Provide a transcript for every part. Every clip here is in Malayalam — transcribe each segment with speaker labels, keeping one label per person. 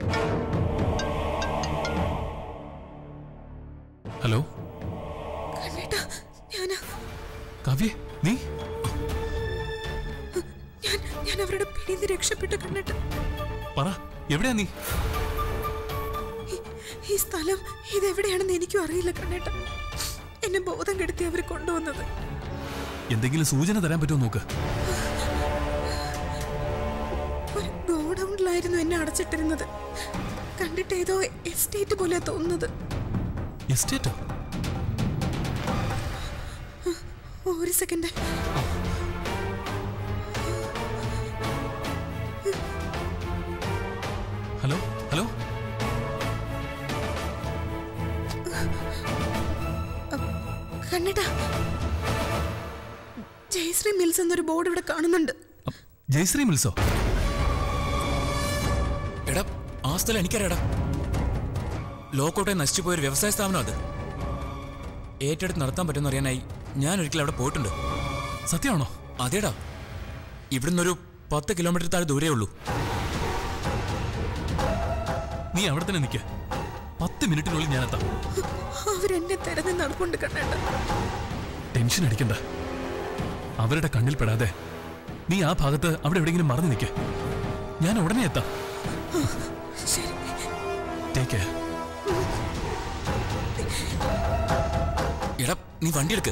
Speaker 1: ഹലോ
Speaker 2: കണ്ണേട്ടാ ഞാനാ
Speaker 1: കാവ്യേ നീ
Speaker 2: ഞാൻ ഞാൻ അവരുടെ പിടിയിൽ നിന്ന് രക്ഷപ്പെട്ടു കണ്ണേട്ട
Speaker 1: പറ എവിടെയാ നീ
Speaker 2: ഈ സ്ഥലം ഇതെവിടെയാണെന്ന് എനിക്കും അറിയില്ല കണ്ണേട്ട എന്നെ ബോധം കെടുത്തി അവർ കൊണ്ടുവന്നത്
Speaker 1: എന്തെങ്കിലും സൂചന തരാൻ പറ്റുമോ നോക്ക്
Speaker 2: ഒരു ഗോഡൌണിലായിരുന്നു എന്നെ അടച്ചിട്ടിരുന്നത് കണ്ടിട്ട് ഏതോ എസ്റ്റേറ്റ് പോലെ തോന്നുന്നത്
Speaker 1: എസ്റ്റേറ്റോ
Speaker 2: ഒരു സെക്കൻഡ്
Speaker 1: ഹലോ ഹലോ
Speaker 2: കണ്ണേട്ടാ ജയശ്രീ മിൽസ് എന്നൊരു ബോർഡ് ഇവിടെ കാണുന്നുണ്ട്
Speaker 1: അ, ജയശ്രീ മിൽസോ
Speaker 3: എടാ ആ സ്ഥലം എനിക്കറിയാടാ ലോക്കോട്ടെ നശിച്ചു പോയൊരു വ്യവസായ സ്ഥാപനം അത് ഏറ്റെടുത്ത് നടത്താൻ പറ്റുമെന്ന് അറിയാനായി ഞാൻ ഒരിക്കലും അവിടെ പോയിട്ടുണ്ട്
Speaker 1: സത്യമാണോ
Speaker 3: അതേടാ ഇവിടുന്ന് ഒരു പത്ത് കിലോമീറ്റർ താഴെ ദൂരേ ഉള്ളൂ
Speaker 1: നീ അവിടെ തന്നെ നിൽക്ക് പത്ത് മിനിറ്റിനുള്ളിൽ ഞാൻ എത്താം
Speaker 2: അവരെന്നെ തെരഞ്ഞു നടപ്പുണ്ട് കണ്ണേട്ട
Speaker 1: ടെൻഷൻ അടിക്കണ്ട അവരുടെ കണ്ണിൽ പെടാതെ നീ ആ ഭാഗത്ത് അവിടെ എവിടെയെങ്കിലും മറന്നു നിൽക്ക് ഞാൻ ഉടനെ എത്താം
Speaker 2: ശരി
Speaker 1: ടേക്ക് കെയർ
Speaker 3: എടാ നീ വണ്ടി എടുക്ക്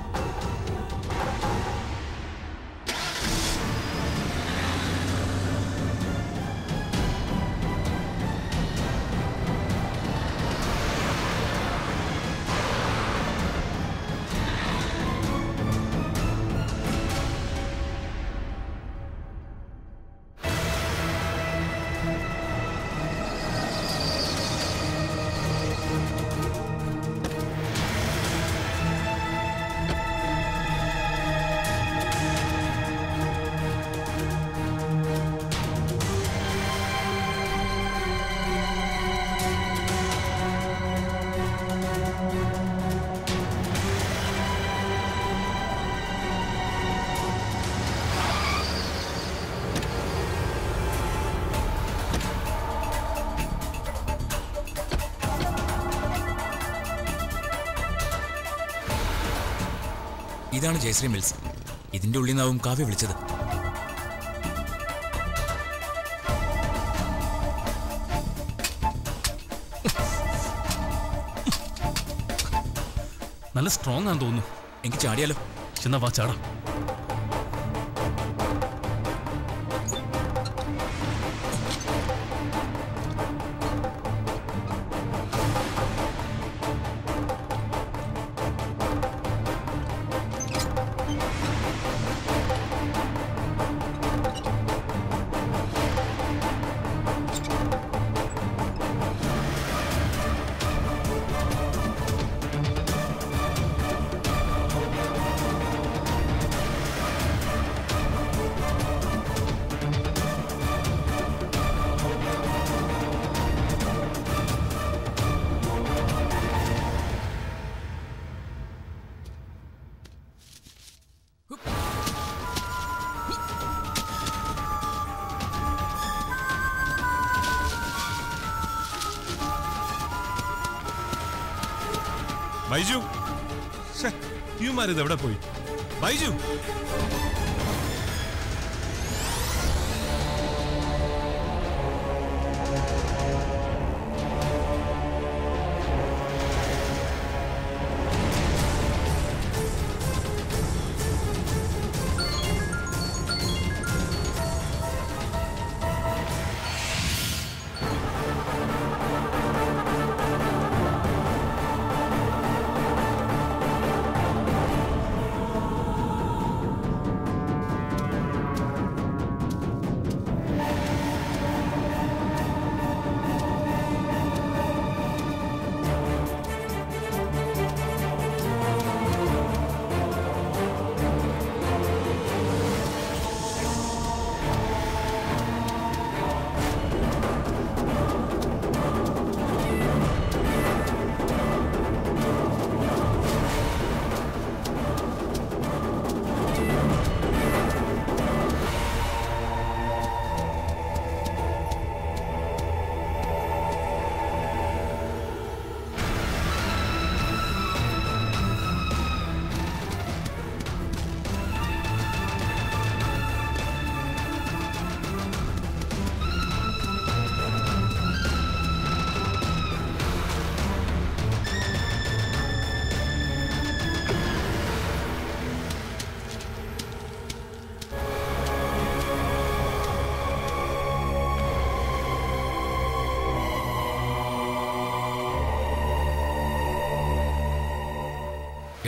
Speaker 3: ഇതാണ് ജയശ്രീ മിൽസ് ഇതിന്റെ ഉള്ളിൽ നിന്നാവും കാവ്യ വിളിച്ചത്
Speaker 1: നല്ല സ്ട്രോങ് ആണെന്ന് തോന്നുന്നു
Speaker 3: എനിക്ക് ചാടിയാലോ
Speaker 1: ചെന്നാ വാ ചാടാം
Speaker 4: ബൈജു ഇവന്മാരിത് എവിടെ പോയി ബൈജു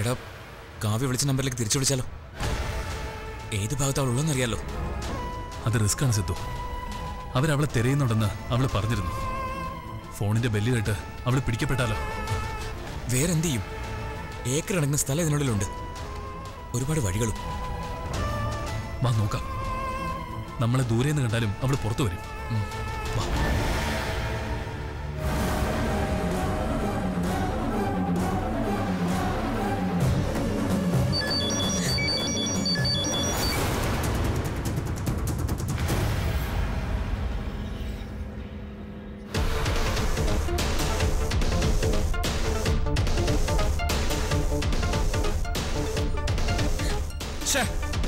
Speaker 3: എടാ കാവ്യ വിളിച്ച നമ്പറിലേക്ക് തിരിച്ചു വിളിച്ചാലോ ഏത് ഭാഗത്ത് അവൾ ഉള്ളതെന്നറിയാലോ
Speaker 1: അത് റിസ്ക് ആണ് സിത്തു അവരവളെ തിരയുന്നുണ്ടെന്ന് അവള് പറഞ്ഞിരുന്നു ഫോണിന്റെ ബെല്ല് കേട്ട് അവള് പിടിക്കപ്പെട്ടാലോ
Speaker 3: വേറെന്ത് ചെയ്യും ഏക്കർ അടങ്ങുന്ന സ്ഥലം ഇതിനുള്ളിലുണ്ട് ഒരുപാട് വഴികളും
Speaker 1: വാ നോക്കാം നമ്മളെ ദൂരെ നിന്ന് കണ്ടാലും അവള് പുറത്തു വരും ഉം. വാ
Speaker 4: ഛേ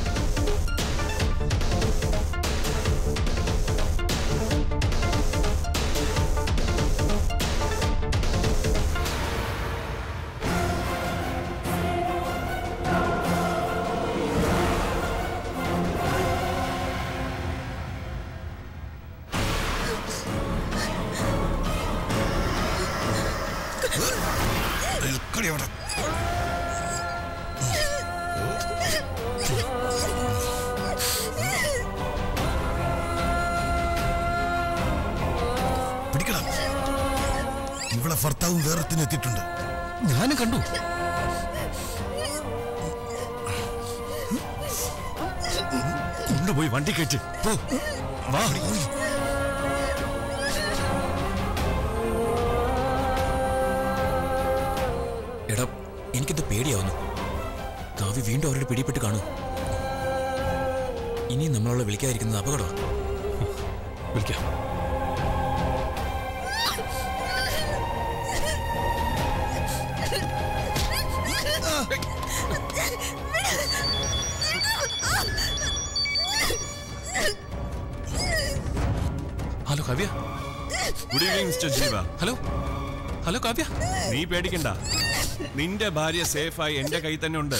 Speaker 5: നിൽക്കടി അവിടെ പിടിക്കണം ഇവിടെ ഭർത്താവും വേറെത്തിനെത്തിയിട്ടുണ്ട്
Speaker 1: ഞാനും കണ്ടു
Speaker 4: കൊണ്ടുപോയി വണ്ടി കയറ്റ് പോ വാ
Speaker 3: എടാ എനിക്കെന്ത് പേടിയാവുന്നു കാവ്യ വീണ്ടും അവരുടെ പിടിപ്പെട്ട് കാണൂ ഇനിയും നമ്മളവളെ വിളിക്കാതിരിക്കുന്നത് അപകടമാണ്
Speaker 1: വിളിക്കാം hello Kavya
Speaker 4: good evening mister Jeeva
Speaker 1: hello hello Kavya
Speaker 4: നീ പേടിക്കണ്ട നിന്റെ ഭാര്യ സേഫായി എന്റെ കയ്യിൽ തന്നെ ഉണ്ട്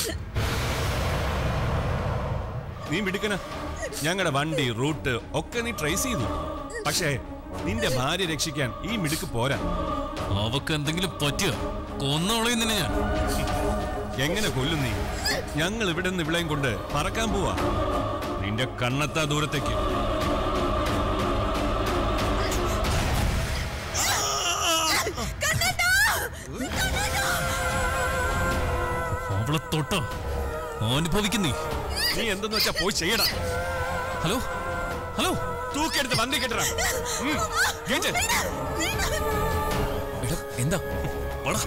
Speaker 4: നീ മിടുക്കന ഞങ്ങളുടെ വണ്ടി റൂട്ട് ഒക്കെ നീ ട്രേസ് ചെയ്തു പക്ഷേ നിന്റെ ഭാര്യ രക്ഷിക്കാൻ ഈ മിടുക്ക് പോരാ
Speaker 1: അവക്ക് എന്തെങ്കിലും പറ്റിയോ കൊന്നോളയും നിന്നെ ഞാൻ
Speaker 4: എങ്ങനെ കൊല്ലും നീ ഞങ്ങൾ ഇവിടെ നിന്ന് ഇവിളെയും കൊണ്ട് പറക്കാൻ പോവാ നിന്റെ കണ്ണെത്താ ദൂരത്തേക്ക്
Speaker 1: അവളെ തൊട്ടോ അനുഭവിക്കുന്നീ
Speaker 4: നീ എന്തെന്ന് വെച്ചാ പോയി ചെയ്യടാ
Speaker 1: ഹലോ ഹലോ
Speaker 4: തൂക്കെടുത്ത് വണ്ടി കെട്ടടാ ഉം, കേറ്റ്.
Speaker 3: എടാ എന്താ
Speaker 1: വാടാ.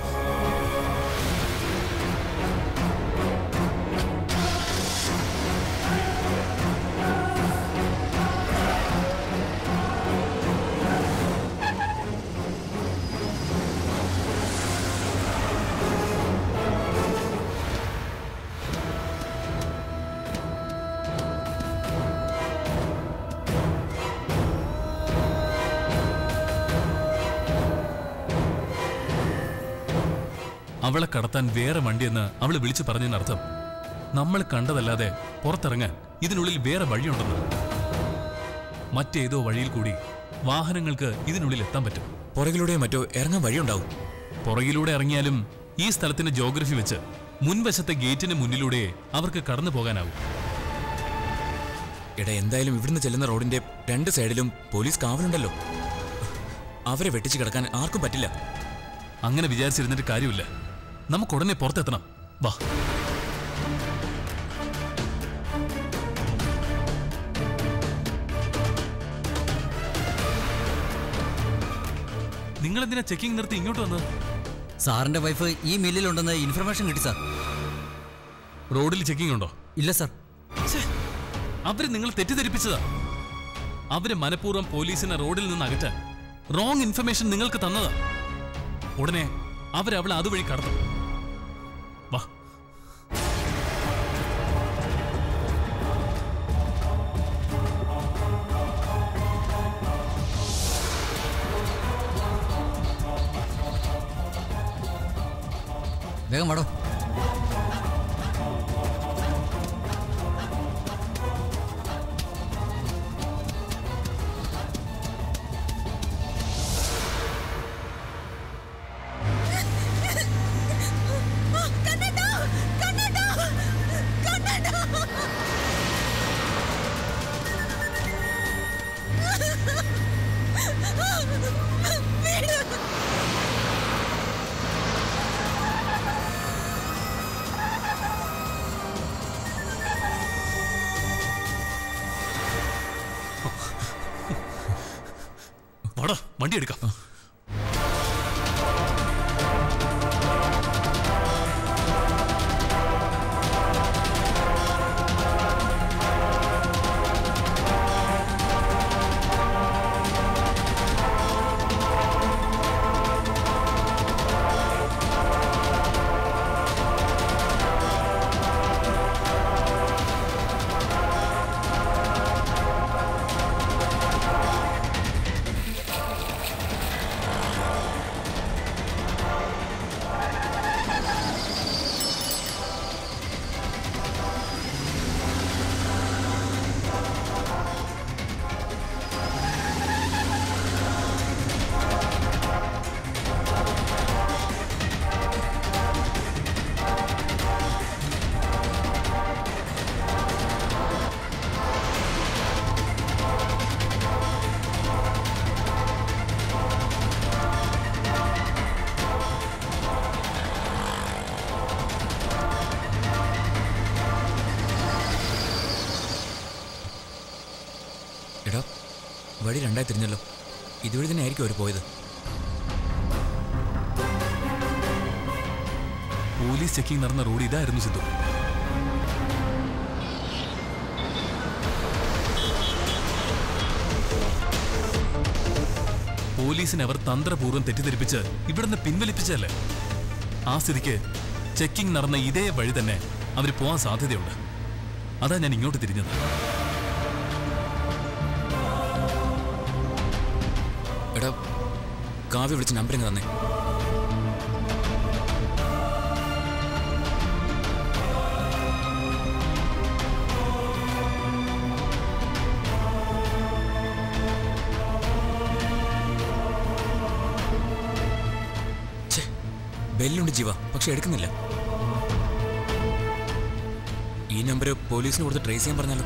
Speaker 1: അവളെ കടത്താൻ വേറെ വണ്ടിയെന്ന് അവള് വിളിച്ചു പറഞ്ഞതിനർത്ഥം നമ്മൾ കണ്ടതല്ലാതെ പുറത്തിറങ്ങാൻ ഇതിനുള്ളിൽ വേറെ വഴിയുണ്ടെന്ന് മറ്റേതോ വഴിയിൽ കൂടി വാഹനങ്ങൾക്ക് ഇതിനുള്ളിൽ എത്താൻ പറ്റും
Speaker 3: പുറകിലൂടെ മറ്റോ ഇറങ്ങാൻ വഴിയുണ്ടാവും
Speaker 1: പുറകിലൂടെ ഇറങ്ങിയാലും ഈ സ്ഥലത്തിന്റെ ജോഗ്രഫി വെച്ച് മുൻവശത്തെ ഗേറ്റിന് മുന്നിലൂടെ അവർക്ക് കടന്നു പോകാനാവും
Speaker 3: എടാ എന്തായാലും ഇവിടുന്ന് ചെല്ലുന്ന റോഡിന്റെ രണ്ട് സൈഡിലും പോലീസ് കാവലുണ്ടല്ലോ അവരെ വെട്ടിച്ച് കിടക്കാൻ ആർക്കും പറ്റില്ല
Speaker 1: അങ്ങനെ വിചാരിച്ചിരുന്നിട്ട് കാര്യമില്ല നമുക്ക് ഉടനെ പുറത്തെത്തണം വാ നിങ്ങൾ എന്തിനാ ചെക്കിംഗ് നിർത്തി ഇങ്ങോട്ട് വന്നത്
Speaker 6: സാറിന്റെ വൈഫ് ഈ മില്ലിലുണ്ടെന്ന് ഇൻഫർമേഷൻ കിട്ടി സാർ
Speaker 1: റോഡിൽ ചെക്കിംഗ് ഉണ്ടോ
Speaker 6: ഇല്ല സാർ
Speaker 1: ഛേ, അവര് നിങ്ങൾ തെറ്റിദ്ധരിപ്പിച്ചതാ അവര് മനഃപൂർവ്വം പോലീസിനെ റോഡിൽ നിന്ന് അകറ്റാൻ റോങ് ഇൻഫർമേഷൻ നിങ്ങൾക്ക് തന്നതാ ഉടനെ അവരവളെ അതുവഴി കടത്തും വാ
Speaker 6: വേഗം വാടോ
Speaker 1: വാടാ വണ്ടി എടുക്കാം
Speaker 3: എടാ വഴി രണ്ടായി തിരിഞ്ഞല്ലോ ഇതുവഴി തന്നെ ആയിരിക്കും അവർ പോയത്
Speaker 1: പോലീസ് ചെക്കിംഗ് നടന്ന റോഡ് ഇതായിരുന്നു സിദ്ധു പോലീസിനെ അവർ തന്ത്രപൂർവ്വം തെറ്റിദ്ധരിപ്പിച്ച് ഇവിടുന്ന് പിൻവലിപ്പിച്ചല്ലേ ആ സ്ഥിതിക്ക് ചെക്കിംഗ് നടന്ന ഇതേ വഴി തന്നെ അവർ പോകാൻ സാധ്യതയുണ്ട് അതാ ഞാൻ ഇങ്ങോട്ട് തിരിഞ്ഞത്
Speaker 3: എടാ കാവ്യ വിളിച്ച് നമ്പർ ഇങ്ങ് തന്നെ ഛെ, ബെല്ലുണ്ട് ജീവ പക്ഷെ എടുക്കുന്നില്ല ഈ നമ്പർ പോലീസിന് കൊടുത്ത് ട്രേസ് ചെയ്യാൻ പറഞ്ഞാലോ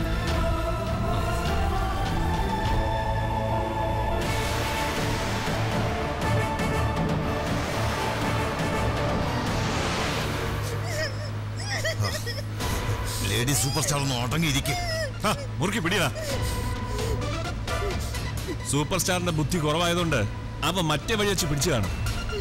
Speaker 5: ലേഡി സൂപ്പർ സ്റ്റാർ ഒന്ന് അടങ്ങിയിരിക്കും
Speaker 4: ഹ, മുറുക്കി പിടിയടാ സൂപ്പർ സ്റ്റാറിന്റെ ബുദ്ധി കുറവായതുകൊണ്ട് അവ മറ്റേ വഴി വെച്ച് പിടിച്ചു കാണും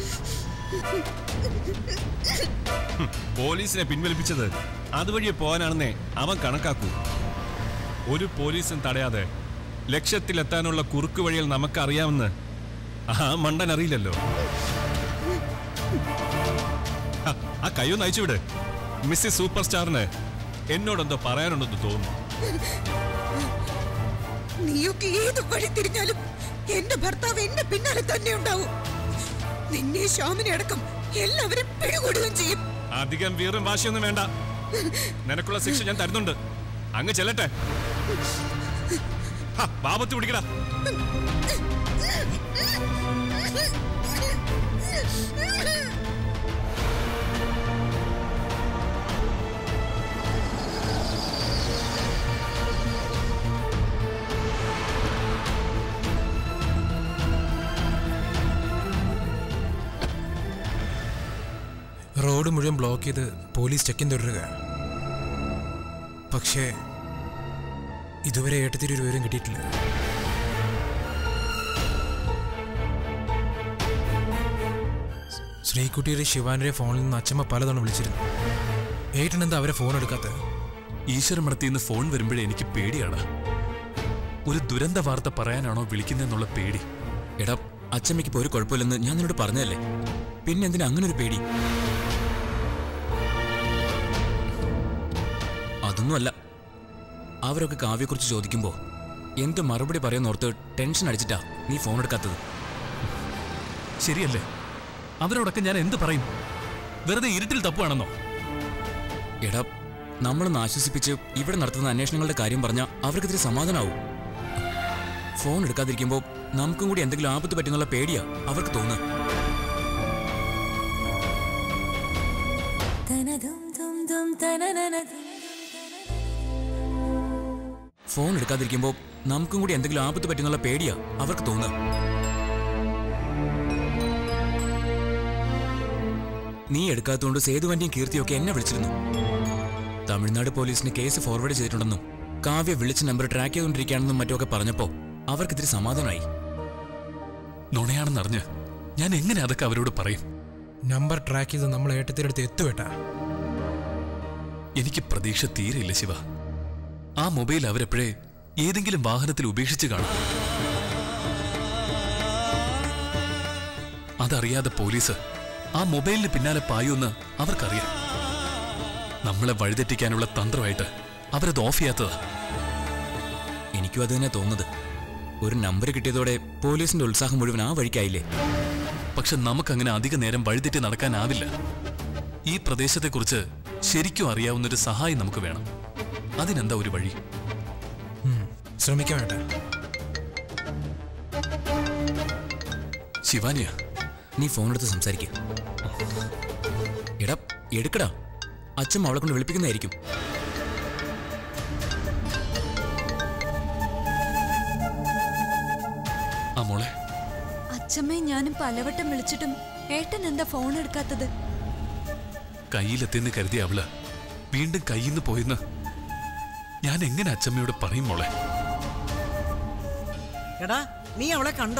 Speaker 4: ഹും, പോലീസിനെ പിൻവലിപ്പിച്ചത് അതുവഴിയെ പോകാനാണെന്നേ അവൻ കണക്കാക്കൂ ഒരു പോലീസും തടയാതെ ലക്ഷ്യത്തിലെത്താനുള്ള കുറുക്ക് വഴികൾ നമുക്കറിയാമെന്ന് ആ മണ്ടൻ അറിയില്ലല്ലോ ഹ, ആ കയ്യൊന്ന് അയച്ചുവിട് മിസ്സിസ് സൂപ്പർ സ്റ്റാറിന് എന്നോടെന്തോ പറയാനുണ്ടെന്ന് തോന്നുന്നു
Speaker 2: നീയൊക്കെ ഏത് വഴി തിരിഞ്ഞാലും എന്റെ ഭർത്താവ് എന്റെ പിന്നാലെ തന്നെ ഉണ്ടാവും നിന്നെ ശ്യാമിനെ അടക്കം എല്ലാവരും പിടികൂടുകയും ചെയ്യും
Speaker 4: അധികം വീറും വാശിയൊന്നും വേണ്ട നിനക്കുള്ള ശിക്ഷ ഞാൻ തരുന്നുണ്ട് അങ്ങ് ചെല്ലട്ടെ ഹ, പാപത്ത് പിടിക്കടാ
Speaker 7: റോഡ് മുഴുവൻ ബ്ലോക്ക് ചെയ്ത് പോലീസ് ചെക്കിൻ തുടരുകയാണ് പക്ഷേ ഇതുവരെ ഏട്ടത്തിരി ഒരു വിവരം കിട്ടിയിട്ടില്ല ശ്രീകുട്ടിയുടെ ശിവാന്റെ ഫോണിൽ നിന്ന് അച്ഛമ്മ പലതവണ വിളിച്ചിരുന്നു ഏട്ടനെന്താ അവരെ ഫോൺ എടുക്കാത്തത്
Speaker 1: ഈശ്വരമടത്തിന്ന് ഫോൺ വരുമ്പോഴേ എനിക്ക് പേടിയാണ് ഒരു ദുരന്ത വാർത്ത പറയാനാണോ വിളിക്കുന്നതെന്നുള്ള പേടി
Speaker 3: എടാ അച്ഛമ്മയ്ക്ക് ഇപ്പോൾ ഒരു കുഴപ്പമില്ലെന്ന് ഞാൻ നിന്നോട് പറഞ്ഞതല്ലേ പിന്നെ എന്തിനാ അങ്ങനെ ഒരു പേടി അതൊന്നുമല്ല അവരൊക്കെ കാവ്യെക്കുറിച്ച് ചോദിക്കുമ്പോൾ എന്ത് മറുപടി പറയുന്നോർത്ത് ടെൻഷൻ അടിച്ചിട്ടാ നീ ഫോൺ എടുക്കാത്തത്
Speaker 1: ശരിയല്ലേ അവരോടൊക്കെ ഞാൻ എന്ത് പറയും വെറുതെ ഇരുട്ടിൽ തപ്പുവാണെന്നോ
Speaker 3: എടാ നമ്മളൊന്ന് ആശ്വസിപ്പിച്ച് ഇവിടെ നടത്തുന്ന അന്വേഷണങ്ങളുടെ കാര്യം പറഞ്ഞാൽ അവർക്കിത്തിരി സമാധാനാവും ഫോൺ എടുക്കാതിരിക്കുമ്പോൾ നമുക്കും കൂടി എന്തെങ്കിലും ആപത്ത് പറ്റുന്നുള്ള പേടിയാ അവർക്ക് തോന്നുക ഫോൺ എടുക്കാതിരിക്കുമ്പോൾ നമുക്കും കൂടി എന്തെങ്കിലും ആപത്ത് പറ്റുന്നുള്ള പേടിയാ അവർക്ക് തോന്നുക നീ എടുക്കാത്തതുകൊണ്ട് സേതുവന്റെയും കീർത്തിയൊക്കെ എന്നെ വിളിച്ചിരുന്നു തമിഴ്നാട് പോലീസിന് കേസ് ഫോർവേഡ് ചെയ്തിട്ടുണ്ടെന്നും കാവ്യ വിളിച്ച നമ്പർ ട്രാക്ക് ചെയ്തുകൊണ്ടിരിക്കുകയാണെന്നും മറ്റുമൊക്കെ പറഞ്ഞപ്പോൾ അവർക്കിത്തിരി സമാധാനമായി
Speaker 1: നുണയാണെന്നറിഞ്ഞ് ഞാൻ എങ്ങനെ അതൊക്കെ അവരോട് പറയും
Speaker 7: നമ്പർ ട്രാക്ക് ചെയ്ത് നമ്മൾ ഏട്ടത്തിനടുത്ത് എത്തുവേട്ടാ
Speaker 1: എനിക്ക് പ്രതീക്ഷ തീരെയില്ല ശിവ ആ മൊബൈൽ അവരെപ്പോഴേ ഏതെങ്കിലും വാഹനത്തിൽ ഉപേക്ഷിച്ച് കാണും അതറിയാതെ പോലീസ് ആ മൊബൈലിന് പിന്നാലെ പായുമെന്ന് അവർക്കറിയാം നമ്മളെ വഴിതെറ്റിക്കാനുള്ള തന്ത്രമായിട്ട് അവരത് ഓഫ് ചെയ്യാത്തതാ
Speaker 3: എനിക്കും അത് തന്നെ തോന്നുന്നത് ഒരു നമ്പർ കിട്ടിയതോടെ പോലീസിന്റെ ഉത്സാഹം മുഴുവൻ ആ വഴിക്കായില്ലേ
Speaker 1: പക്ഷെ നമുക്കങ്ങനെ അധിക നേരം വഴിതെറ്റി നടക്കാനാവില്ല ഈ പ്രദേശത്തെക്കുറിച്ച് ശരിക്കും അറിയാവുന്നൊരു സഹായം നമുക്ക് വേണം അതിനെന്താ ഒരു വഴി
Speaker 7: ശ്രമിക്കാം ഏട്ടാ
Speaker 1: ശിവാനിയ
Speaker 3: നീ ഫോൺ എടുത്ത് സംസാരിക്കുക എടാ എടുക്കടാ അച്ഛൻ അവളെ കൊണ്ട് വിളിപ്പിക്കുന്നതായിരിക്കും
Speaker 1: ആ മോളെ
Speaker 8: അച്ഛമ്മയും ഞാനും പലവട്ടം വിളിച്ചിട്ടും ഏട്ടൻ എന്താ ഫോൺ എടുക്കാത്തത്
Speaker 1: കയ്യിലെത്തിയെന്ന് കരുതിയ അവള് വീണ്ടും കയ്യിന്ന് പോയെന്ന് ഞാൻ എങ്ങനെ അച്ചമ്മയോട് പറയും മോളെ
Speaker 9: എടാ നീ അവളെ കണ്ടോ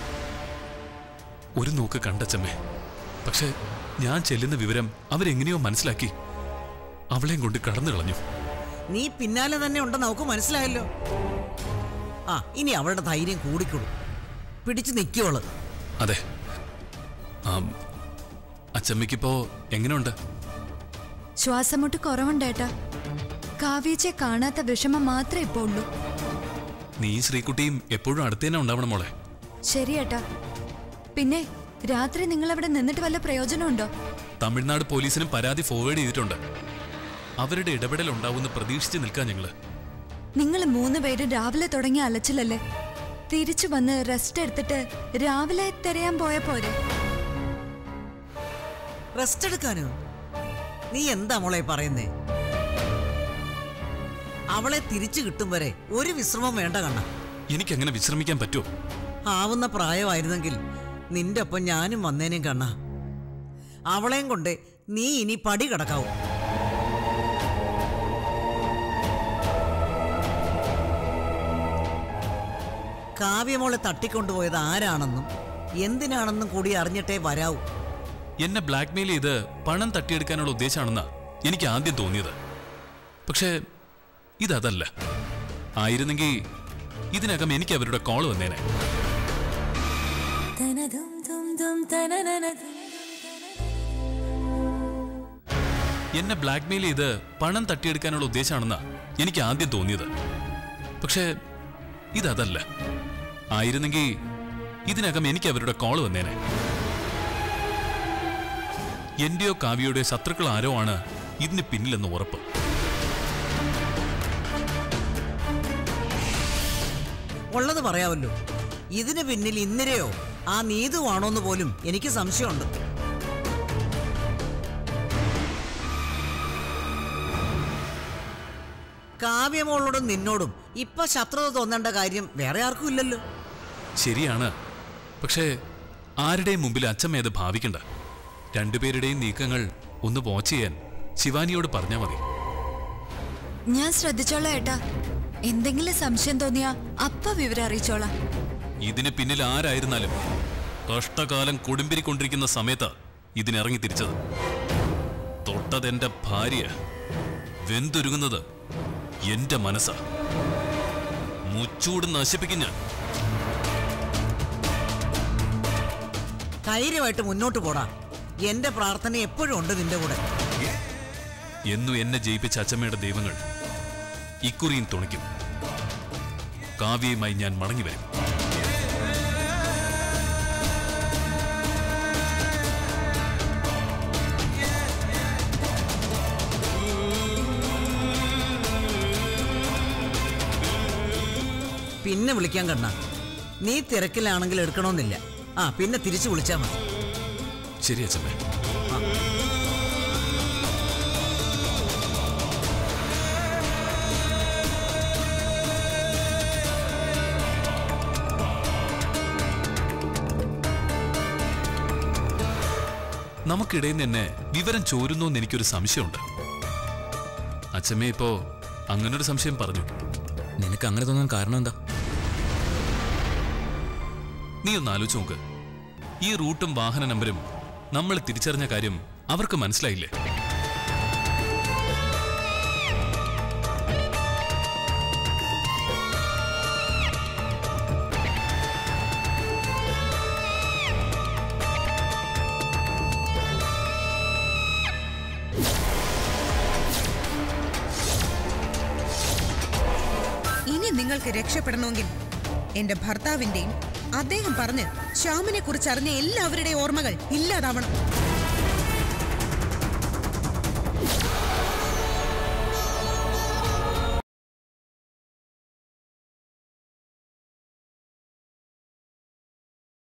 Speaker 1: ഒരു നോക്ക് കണ്ടച്ചമ്മേ പക്ഷെ ഞാൻ ചെല്ലുന്ന വിവരം അവരെങ്ങനെയോ മനസ്സിലാക്കി അവളെയും കൊണ്ട് കടന്നു കളഞ്ഞു
Speaker 9: നീ പിന്നാലെ തന്നെ ഉണ്ടെന്ന് അവൾക്ക് മനസ്സിലായല്ലോ ആ ഇനി അവളുടെ ധൈര്യം കൂടിക്കൊള്ളു പിടിച്ചു നിൽക്കുവള്
Speaker 1: അതെ ആ അച്ചമ്മയ്ക്കിപ്പോ എങ്ങനെയുണ്ട്
Speaker 8: ശ്വാസമുട്ട് കുറവുണ്ടേട്ടാ കാവ്യച്ചെ കാണാത്ത വിഷമം മാത്രമേ ഇപ്പോ ഉള്ളൂ
Speaker 1: നീ ശ്രീകുട്ടിയും എപ്പോഴും അടുത്ത് തന്നെ ഉണ്ടാവണം മോളെ
Speaker 8: ശരിയേട്ടാ പിന്നെ രാത്രി നിങ്ങൾ അവിടെ നിന്നിട്ട് വല്ല പ്രയോജനമുണ്ടോ
Speaker 1: തമിഴ്നാട് പോലീസിനും പരാതി ഫോർവേഡ് ചെയ്തിട്ടുണ്ട് അവരുടെ ഇടപെടൽ ഉണ്ടാവുമെന്ന് പ്രതീക്ഷിച്ച് നിൽക്കാൻ ഞങ്ങള്
Speaker 8: നിങ്ങൾ മൂന്ന് പേര് രാവിലെ തുടങ്ങിയ അലച്ചിലല്ലേ തിരിച്ചു വന്ന് റെസ്റ്റ് എടുത്തിട്ട് രാവിലെ തിരയാൻ പോയ പോരെ
Speaker 9: റെസ്റ്റ് എടുക്കാനോ നീ എന്താ മോളെ പറയുന്നേ അവളെ തിരിച്ചു കിട്ടും വരെ ഒരു വിശ്രമം വേണ്ട കണ്ണ
Speaker 1: എനിക്കങ്ങനെ വിശ്രമിക്കാൻ പറ്റുമോ
Speaker 9: ആവുന്ന പ്രായമായിരുന്നെങ്കിൽ നിന്റെ ഒപ്പം ഞാനും വന്നേനേം കണ്ണ അവളെയും കൊണ്ട് നീ ഇനി പടി കിടക്കാവൂ കാവ്യമോളെ തട്ടിക്കൊണ്ടുപോയത് ആരാണെന്നും എന്തിനാണെന്നും കൂടി അറിഞ്ഞിട്ടേ വരാവൂ
Speaker 1: എന്നെ ബ്ലാക്ക്മെയിൽ ചെയ്ത് പണം തട്ടിയെടുക്കാനുള്ള ഉദ്ദേശമാണെന്നാ എനിക്ക് ആദ്യം തോന്നിയത് പക്ഷേ ഇതല്ല ആയിരുന്നെങ്കിൽ ഇതിനകം എനിക്ക് അവരുടെ കോൾ വന്നേനെ എന്നെ ബ്ലാക്ക്മെയിൽ ചെയ്ത് പണം തട്ടിയെടുക്കാനുള്ള ഉദ്ദേശമാണെന്നാ എനിക്ക് ആദ്യം തോന്നിയത് പക്ഷേ ഇതല്ല ആയിരുന്നെങ്കിൽ ഇതിനകം എനിക്ക് അവരുടെ കോൾ വന്നേനെ എന്റെയോ കാവ്യയുടെ ശത്രുക്കൾ ആരോ ആണ് ഇതിന് പിന്നിലെന്ന് ഉറപ്പ്
Speaker 9: ഉള്ളത് പറയാമല്ലോ ഇതിന് പിന്നിൽ ഇന്ദിരയോ ആ നീതുവാണോന്ന് പോലും എനിക്ക് സംശയമുണ്ട് കാവ്യമോളോടും നിന്നോടും ഇപ്പൊ ശത്രുത തോന്നേണ്ട കാര്യം വേറെ ആർക്കും ഇല്ലല്ലോ
Speaker 1: ശരിയാണ് പക്ഷേ ആരുടെയും മുമ്പിൽ അച്ഛമ്മ അത് ഭാവിക്കണ്ട രണ്ടുപേരുടെയും നീക്കങ്ങൾ ഒന്ന് വാച്ച് ചെയ്യാൻ ശിവാനിയോട് പറഞ്ഞാൽ മതി
Speaker 8: ഞാൻ ശ്രദ്ധിച്ചോളാം ഏട്ടാ എന്തെങ്കിലും സംശയം തോന്നിയാ അപ്പ വിവരം അറിയിച്ചോളാം
Speaker 1: ഇതിന് പിന്നിൽ ആരായിരുന്നാലും കഷ്ടകാലം കൊടുമ്പിരിക്കൊണ്ടിരിക്കുന്ന സമയത്ത് ഇതിനിറങ്ങി തിരിച്ചത് തൊട്ടതെന്റെ ഭാര്യ വെന്തുരുകുന്നത് എന്റെ മനസ്സാ മുച്ചൂട് നശിപ്പിക്കും ഞാൻ
Speaker 9: ധൈര്യമായിട്ട് മുന്നോട്ട് പോടാ എന്റെ പ്രാർത്ഥന എപ്പോഴും ഉണ്ട് നിന്റെ കൂടെ
Speaker 1: എന്നു എന്നെ ജയിപ്പിച്ച അച്ചമ്മയുടെ ദൈവങ്ങൾ ഇക്കുറിയും തുണയ്ക്കും കാവ്യയുമായി ഞാൻ മടങ്ങി വരും
Speaker 9: പിന്നെ വിളിക്കാൻ കണ്ണ നീ തിരക്കിലാണെങ്കിൽ എടുക്കണമെന്നില്ല ആ പിന്നെ തിരിച്ചു വിളിച്ചാൽ മതി
Speaker 1: ശരി അച്ചമ്മേ നമുക്കിടയിൽ നിന്ന് തന്നെ വിവരം ചോരുന്നു എന്ന് എനിക്കൊരു സംശയമുണ്ട് അച്ഛമ്മ ഇപ്പോ അങ്ങനൊരു സംശയം പറഞ്ഞു
Speaker 3: നിനക്ക് അങ്ങനെ തോന്നാൻ കാരണം എന്താ
Speaker 1: നീ ഒന്ന് ആലോചിച്ച് നോക്ക് ഈ റൂട്ടും വാഹന നമ്പരും നമ്മൾ തിരിച്ചറിഞ്ഞ കാര്യം അവർക്ക് മനസ്സിലായില്ലേ
Speaker 2: ഇനി നിങ്ങൾക്ക് രക്ഷപ്പെടണമെങ്കിൽ എന്റെ ഭർത്താവിന്റെയും അദ്ദേഹം പറഞ്ഞ് ശ്യാമിനെ കുറിച്ച് അറിഞ്ഞ എല്ലാവരുടെയും ഓർമ്മകൾ ഇല്ലാതാവണം